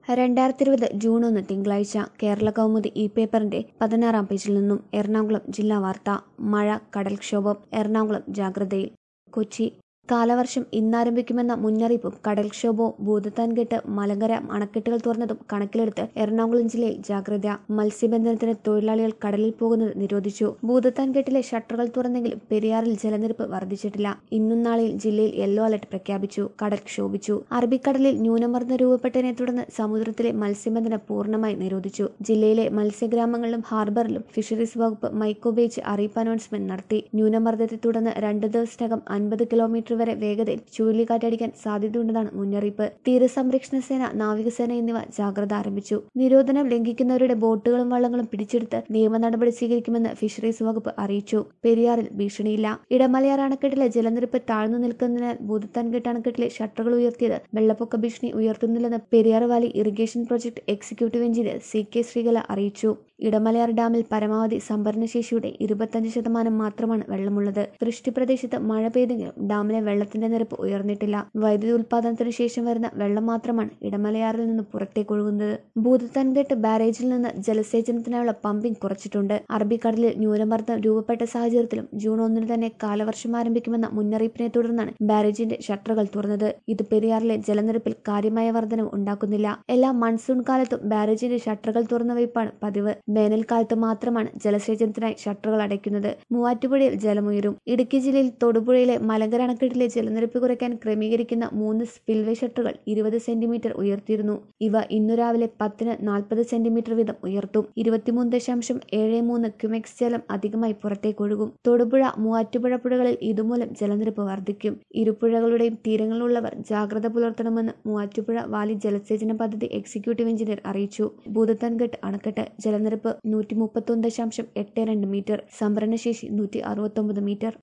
രണ്ടായിരത്തി ഇരുപത് ജൂൺ ഒന്ന് തിങ്കളാഴ്ച കേരള കൗമുദി ഇ പേപ്പറിന്റെ പതിനാറാം പേജിൽ നിന്നും എറണാകുളം ജില്ലാ വാർത്ത മഴ കടൽക്ഷോഭം എറണാകുളം ജാഗ്രതയിൽ കൊച്ചി കാലവർഷം ഇന്നാരംഭിക്കുമെന്ന മുന്നറിയിപ്പും കടൽക്ഷോഭവും ഭൂതത്താൻകെട്ട് മലങ്കര അണക്കെട്ടുകൾ തുറന്നതും കണക്കിലെടുത്ത് എറണാകുളം ജില്ലയിൽ ജാഗ്രത മത്സ്യബന്ധനത്തിന് തൊഴിലാളികൾ കടലിൽ പോകുന്നത് നിരോധിച്ചു ഭൂതത്താൻകെട്ടിലെ ഷട്ടറുകൾ തുറന്നെങ്കിലും പെരിയാറിൽ ജലനിരപ്പ് വർദ്ധിച്ചിട്ടില്ല ഇന്നും നാളെയും ജില്ലയിൽ യെല്ലോ അലർട്ട് പ്രഖ്യാപിച്ചു കടൽ ക്ഷോഭിച്ചു അറബിക്കടലിൽ ന്യൂനമർദ്ദം രൂപപ്പെട്ടതിനെ തുടർന്ന് സമുദ്രത്തിലെ മത്സ്യബന്ധനം പൂർണ്ണമായി നിരോധിച്ചു ജില്ലയിലെ മത്സ്യഗ്രാമങ്ങളിലും ഹാർബറിലും ഫിഷറീസ് വകുപ്പ് മൈക്കോബേച്ച് അറിയിപ്പ് അനൗൺസ്മെന്റ് നടത്തി ന്യൂനമർദ്ദത്തെ തുടർന്ന് രണ്ട് ദിവസത്തിനകം അൻപത് കിലോമീറ്റർ വരെ വേഗതയിൽ ചുഴലിക്കാറ്റടിക്കാൻ സാധ്യതയുണ്ടെന്നാണ് മുന്നറിയിപ്പ് തീരസംരക്ഷണ സേന നാവികസേന എന്നിവ ജാഗ്രത ആരംഭിച്ചു നിരോധനം ലംഘിക്കുന്നവരുടെ ബോട്ടുകളും വള്ളങ്ങളും പിടിച്ചെടുത്ത് നിയമ നടപടി സ്വീകരിക്കുമെന്ന് ഫിഷറീസ് വകുപ്പ് അറിയിച്ചു പെരിയാറിൽ ഭീഷണിയില്ല ഇടമലയാർ അണക്കെട്ടിലെ ജലനിരപ്പ് താഴ്ന്നു നിൽക്കുന്നതിനാൽ ഭൂതത്താൻകെട്ട് അണക്കെട്ടിലെ ഷട്ടറുകൾ ഉയർത്തിയത് വെള്ളപ്പൊക്ക ഭീഷണി ഉയർത്തുന്നില്ലെന്ന് Periyar valley irrigation project executive engineer C K Sreekala അറിയിച്ചു ഇടമലയാർ ഡാമിൽ പരമാവധി സംഭരണശേഷിയുടെ ഇരുപത്തഞ്ച് ശതമാനം മാത്രമാണ് വെള്ളമുള്ളത് വൃഷ്ടിപ്രദേശത്ത് മഴ പെയ്തെങ്കിലും ഡാമിലെ വെള്ളത്തിന്റെ നിരപ്പ് ഉയർന്നിട്ടില്ല വൈദ്യുതി ഉൽപാദനത്തിന് ശേഷം വരുന്ന വെള്ളം മാത്രമാണ് ഇടമലയാറിൽ നിന്ന് പുറത്തേക്ക് ഒഴുകുന്നത് ഭൂതത്താൻകെട്ട് ബാരേജിൽ നിന്ന് ജലസേചനത്തിനായുള്ള പമ്പിംഗ് കുറച്ചിട്ടുണ്ട് അറബിക്കടലിൽ ന്യൂനമർദ്ദം രൂപപ്പെട്ട സാഹചര്യത്തിലും ജൂൺ ഒന്നിന് തന്നെ കാലവർഷം ആരംഭിക്കുമെന്ന മുന്നറിയിപ്പിനെ തുടർന്നാണ് ബാരേജിന്റെ ഷട്ടറുകൾ തുറന്നത് ഇത് പെരിയാറിലെ ജലനിരപ്പിൽ കാര്യമായ വർധനവ് ഉണ്ടാക്കുന്നില്ല എല്ലാ മൺസൂൺ കാലത്തും ബാരേജിന്റെ ഷട്ടറുകൾ തുറന്നു വയ്പ്പാണ് പതിവ് വേനൽക്കാലത്ത് മാത്രമാണ് ജലസേചനത്തിനായി ഷട്ടറുകൾ അടയ്ക്കുന്നത് മൂവാറ്റുപുഴയിൽ ജലമുയരും ഇടുക്കി ജില്ലയിൽ തൊടുപുഴയിലെ മലങ്കര അണക്കെട്ടിലെ ജലനിരപ്പ് കുറയ്ക്കാൻ ക്രമീകരിക്കുന്ന മൂന്ന് സ്പിൽവേ ഷട്ടറുകൾ ഇരുപത് സെന്റിമീറ്റർ ഉയർത്തിയിരുന്നു ഇവ ഇന്നു രാവിലെ പത്തിന് നാൽപ്പത് സെന്റിമീറ്റർ വീതം ഉയർത്തും ഇരുപത്തിമൂന്ന് ദശാംശം ഏഴ് മൂന്ന് ക്യുമെക്സ് ജലം അധികമായി പുറത്തേക്ക് ഒഴുകും തൊടുപുഴ മൂവാറ്റുപുഴ പുഴകളിൽ ഇതുമൂലം ജലനിരപ്പ് വർദ്ധിക്കും ഇരുപുഴകളുടെയും തീരങ്ങളിലുള്ളവർ ജാഗ്രത പുലർത്തണമെന്ന് മൂവാറ്റുപുഴ വാലി ജലസേചന പദ്ധതി എക്സിക്യൂട്ടീവ് എഞ്ചിനീയർ അറിയിച്ചു ഭൂതത്താൻകെട്ട് അണക്കെട്ട് ജലനിരപ്പ് നൂറ്റി മുപ്പത്തൊന്ന് ദശാംശം എട്ട് രണ്ട് മീറ്റർ സംഭരണശേഷി നൂറ്റി അറുപത്തൊമ്പത് മീറ്റർ